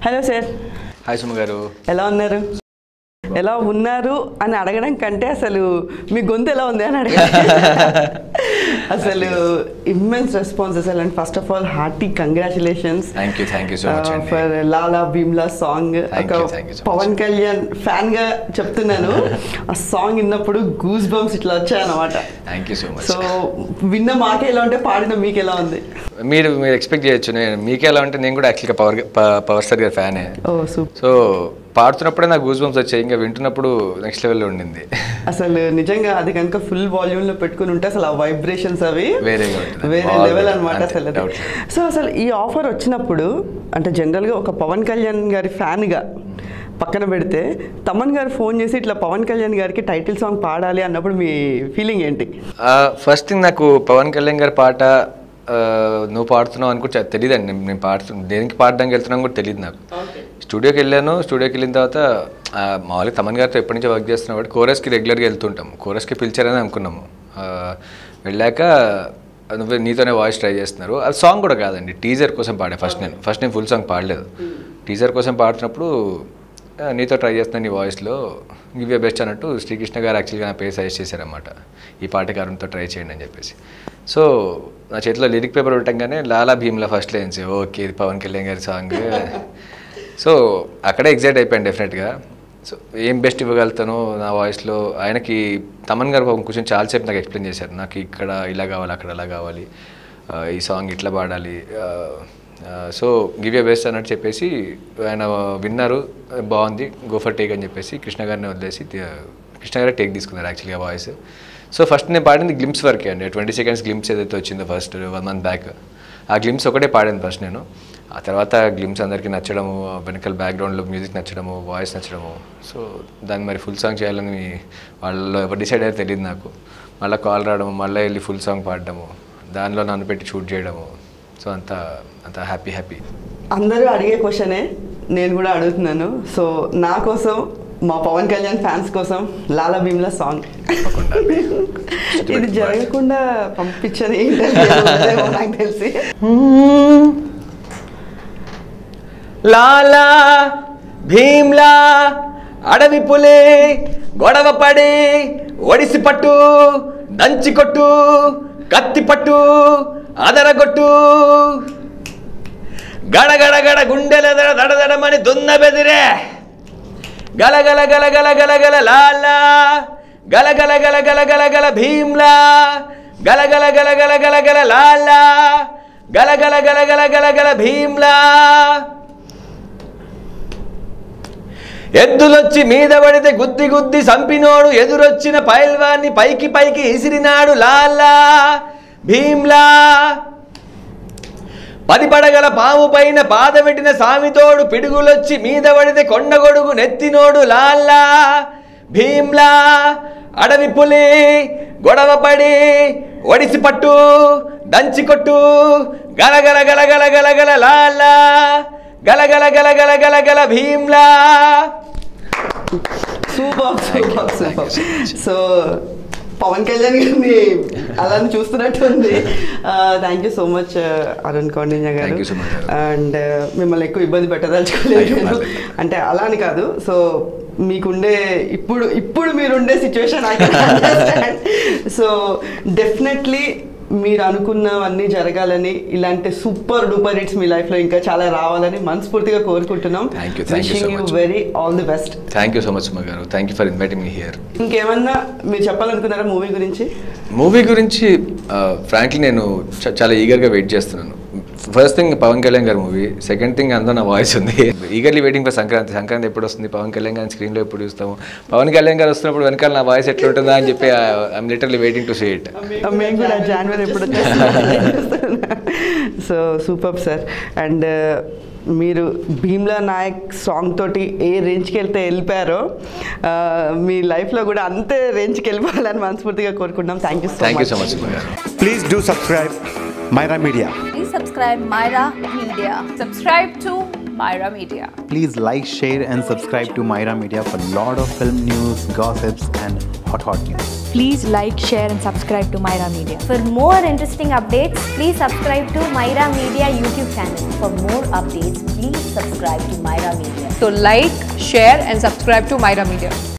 Hello sir hi Suma గారు ఎలా ఉన్నారు ఎలా ఉన్నారు అని అడగడం కంటే అసలు మీ గొంతు ఎలా ఉంది అని అడగాలి అసలు ఇమ్మెన్స్ రెస్పాన్స్ అసలు and first of all hearty congratulations thank you thank you so much అండి for Lala Bheemla song Thank ఒక you, thank you so much. Pawan Kalyan fan గా చెప్తున్నాను ఆ సాంగ్ విన్నప్పుడు గూస్ బంప్స్ ఇట్లా వచ్చాయన్నమాట thank you so much so విన్న మాకే ఎలా ఉంటే పాడిన మీకు ఎలా ఉంది మీరు మీరు ఎక్స్పెక్ట్ చేయొచ్చు నేను మీకు ఎలా ఉంటే నేను కూడా యాక్చువల్గా పవర్ పవర్ స్టార్ గారి ఫ్యానే ఓ సూపర్ సో పాడుతున్నప్పుడే నాకు గూస్ బంప్స్ వచ్చాయి ఇంకా వింటున్నప్పుడు నెక్స్ట్ లెవెల్లో ఉండింది అసలు నిజంగా అది కనుక ఫుల్ వాల్యూమ్ లో పెట్టుకుని ఉంటే అసలు ఆ వైబ్రేషన్స్ అవి వేరేగా ఉంటుంది. వేరే All లెవెల్ good. అనమాట అంతే, అసలు doubt లేదు. సో అసలు ఈ ఆఫర్ వచ్చినప్పుడు అంటే జనరల్ గా ఒక పవన్ కళ్యాణ్ గారి ఫ్యాన్ గా పక్కన పెడితే తమన్ గారు ఫోన్ చేసి ఇట్లా పవన్ కళ్యాణ్ గారికి టైటిల్ సాంగ్ పాడాలి అన్నప్పుడు మీ ఫీలింగ్ ఏంటి ఫస్ట్ థింగ్ నాకు పవన్ కళ్యాణ్ గారి పాట ఆ, నువ్వు పాడుతున్నావు అని కూడా తెలియదండి నేను నేను పాడుతున్నా దేనికి పాడడానికి వెళ్తున్నాను కూడా తెలియదు నాకు స్టూడియోకి వెళ్ళాను స్టూడియోకి వెళ్ళిన తర్వాత ఆ, మామూలుగా తమన్ గారితో ఎప్పటి నుంచో వర్క్ చేస్తున్నాం కాబట్టి కోరస్కి రెగ్యులర్గా వెళ్తుంటాం కోరస్కి పిలిచారని అనుకున్నాము ఆ, వెళ్ళాక నువ్వే నీతోనే వాయిస్ ట్రై చేస్తున్నారు అది సాంగ్ కూడా కాదండి టీజర్ కోసం పాడా ఫస్ట్ నేను ఫస్ట్ నేను ఫుల్ సాంగ్ పాడలేదు టీజర్ కోసం పాడుతున్నప్పుడు ఆ, నీతో ట్రై చేస్తున్నాను నీ వాయిస్లో గివ్ ఏ బెస్ట్ అన్నట్టు శ్రీకృష్ణ గారు యాక్చువల్గా నా పేరు సజెస్ట్ చేశారన్నమాట ఈ పాటకారంతో ట్రై చేయండి అని చెప్పేసి సో నా చేతిలో లిరిక్ పేపర్ పెట్టంగానే Lala Bheemla first lines okay ఇది పవన్ కళ్యాణ్ గారి సాంగ్ సో అక్కడే ఎగ్జైట్ అయిపోయాను డెఫినెట్గా సో ఏం బెస్ట్ ఇవ్వగలుగుతానో నా వాయిస్లో ఆయనకి తమన్ గారు పాపం కొంచెం చాలాసేపు నాకు ఎక్స్ప్లెయిన్ చేశారు నాకు ఇక్కడ ఇలా కావాలి అక్కడ అలా కావాలి ఆ, ఈ సాంగ్ ఇట్లా పాడాలి సో గివ్ ఏ బెస్ట్ అన్నట్టు చెప్పేసి ఆయన విన్నారు బాగుంది గోఫర్ టేక్ అని చెప్పేసి కృష్ణ గారిని వదిలేసి తి- కృష్ణ గారే టేక్ తీసుకున్నారు యాక్చువల్గా వాయిస్ సో ఫస్ట్ నేను పాడింది గ్లిమ్స్ వరకే అండి ట్వంటీ సెకండ్స్ గ్లిమ్స్ ఏదైతే వచ్చిందో ఫస్ట్ వన్ మంత్ బ్యాక్ ఆ గ్లిమ్స్ ఒకటే పాడాను ఫస్ట్ నేను ఆ తర్వాత గ్లిమ్స్ అందరికీ నచ్చడము వెనకాల బ్యాక్గ్రౌండ్లో మ్యూజిక్ నచ్చడము వాయిస్ నచ్చడము సో దాన్ని మరి ఫుల్ సాంగ్ చేయాలని వాళ్ళలో ఎవరు డిసైడ్ అయ్యారో తెలియదు నాకు మళ్ళీ కాల్ రావడము మళ్ళీ వెళ్ళి ఫుల్ సాంగ్ పాడడము దానిలో నన్ను పెట్టి షూట్ చేయడము సో అంత అంత హ్యాపీ హ్యాపీ అందరూ అడిగే క్వశ్చనే నేను కూడా అడుగుతున్నాను సో నా కోసం మా పవన్ కళ్యాణ్ ఫ్యాన్స్ కోసం లాలా భీమ్లా సాంగ్ తప్పకుండా ఇది జరగకుండా పంపించని interview నాకు తెలిసి లాలా భీమ్లా అడవి పులి గొడవ పడి ఒడిసి పట్టు దంచి కొట్టు కత్తి పట్టు అదరగొట్టు గడగడ గడ గుండెల దడ దడదడమని దున్న బెదిరే గల గల గల గల గల గల లాలా గల గల గల గల గల గల భీమ్లా గల గల గల గల గల గల లాలా గల గల గల గల గల గల భీమ్లా ఎద్దులొచ్చి మీద పడితే గుద్ది గుద్ది సంపినోడు ఎదురొచ్చిన పైల్వాన్ని పైకి పైకి ఇసిరినాడు లాలా భీమ్లా పది పడగల పాము పైన బాధ పెట్టిన సామితోడు పిడుగులొచ్చి మీద పడితే కొండగొడుగు నెత్తినోడు లాల్లా భీమ్లా అడవి పులి గొడవ పడి ఒడిసి పట్టు దంచి కొట్టు గలగల గలగల గలగల లాల్లా గలగల గలగల గలగల Bheemla super super super so Pawan Kalyan గారిని అలానే చూస్తున్నట్టు ఉంది thank you so much Arun Kaundinya గారు Thank you so much, Arun. And మిమ్మల్ని ఎక్కువ ఇబ్బంది పెట్టదలుచుకోలేదు అయ్యో, నేను. పర్లేదు. అంటే అలా అని కాదు సో మీకుండే ఇప్పుడు ఇప్పుడు మీరుండే సిచ్యువేషన్ సో డెఫినెట్లీ మీరు అనుకున్నవన్నీ జరగాలని ఇలాంటి సూపర్ డూపర్ హిట్స్ మీ లైఫ్లో ఇంకా చాలా రావాలని మనస్ఫూర్తిగా కోరుకుంటున్నాం Thank you, thank you so wishing you much. Very all the best thank you so much Suma గారు thank you for inviting me here ఇంకేమన్నా మీరు చెప్పాలనుకున్నారా మూవీ గురించి మూవీ గురించి ఫ్రాంక్లీ నేను చ- చాలా ఈగర్గా వెయిట్ చేస్తున్నాను ఫస్ట్ థింగ్ పవన్ కళ్యాణ్ గారి మూవీ సెకండ్ థింగ్ అందులో నా వాయిస్ ఉంది eagerly waiting for Sankranti Sankranti ఎప్పుడు వస్తుంది పవన్ కళ్యాణ్ గారి స్క్రీన్లో ఎప్పుడు చూస్తాము పవన్ కళ్యాణ్ గారు వస్తున్నప్పుడు వెనకాల నా వాయిస్ ఎట్లా ఉంటుందా అని చెప్పి I'm literally waiting to see it మేము కూడా జనవరి ఎప్పుడు సో సూపర్ సార్ అండ్ మీరు భీమ్లా నాయక్ సాంగ్ తోటి ఏ రేంజ్కి వెళ్తే వెళ్ళిపోయారో ఆ, మీ లైఫ్లో కూడా అంతే రేంజ్కి వెళ్ళిపోవాలని మనస్ఫూర్తిగా కోరుకుంటున్నాం thank you so thank you much so much Suma గారు Please do subscribe Myra Media. Please subscribe Myra Media. Subscribe to Myra Media. Please like, share, and subscribe to Myra Media for lot of film news, gossips, and hot hot news. Please like, share, and subscribe to Myra Media. For more interesting updates, please subscribe to Myra Media YouTube channel. For more updates, please subscribe to Myra Media. So like, share and subscribe to Myra Media.